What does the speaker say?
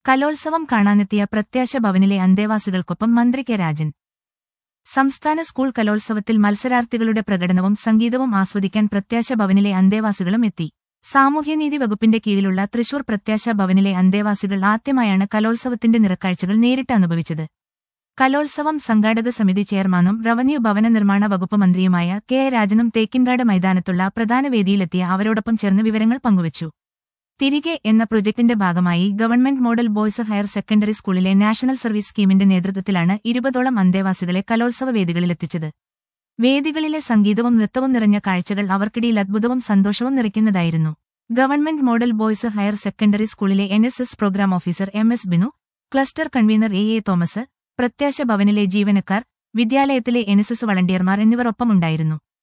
കലോത്സവം കാണാനെത്തിയ പ്രത്യാശ ഭവനിലെ അന്തേവാസികൾക്കൊപ്പം മന്ത്രി കെ രാജൻ സംസ്ഥാന സ്കൂൾ കലോത്സവത്തിൽ മത്സരാർത്ഥികളുടെ പ്രകടനവും സംഗീതവും ആസ്വദിക്കാൻ പ്രത്യാശ ഭവനിലെ അന്തേവാസികളും എത്തി സാമൂഹ്യനീതി വകുപ്പിന്റെ കീഴിലുള്ള തൃശൂർ പ്രത്യാശ ഭവനിലെ അന്തേവാസികൾ ആദ്യമായാണ് കലോത്സവത്തിന്റെ നിറക്കാഴ്ചകൾ നേരിട്ട് അനുഭവിച്ചത് കലോത്സവം സംഘാടക സമിതി ചെയർമാനും റവന്യൂ ഭവന നിർമ്മാണ വകുപ്പ് മന്ത്രിയുമായ കെ എ രാജനും തേക്കിൻകാട് മൈതാനത്തുള്ള പ്രധാന വേദിയിലെത്തിയ അവരോടൊപ്പം ചേർന്ന് വിവരങ്ങൾ പങ്കുവച്ചു തിരികെ എന്ന പ്രൊജക്ടിന്റെ ഭാഗമായി government model boys higher secondary സ്കൂളിലെ നാഷണൽ സർവീസ് സ്കീമിന്റെ നേതൃത്വത്തിലാണ് ഇരുപതോളം അന്തേവാസികളെ കലോത്സവ വേദികളിലെത്തിച്ചത് വേദികളിലെ സംഗീതവും നൃത്തവും നിറഞ്ഞ കാഴ്ചകൾ അവർക്കിടയിൽ അദ്ഭുതവും സന്തോഷവും നിറയ്ക്കുന്നതായിരുന്നു government model boys higher secondary സ്കൂളിലെ N S S programme officer M S Binu cluster convener A A Thomas Prathyasha ഭവനിലെ ജീവനക്കാർ വിദ്യാലയത്തിലെ എൻ എസ് എസ് വളണ്ടിയർമാർ എന്നിവർ ഒപ്പമുണ്ടായിരുന്നു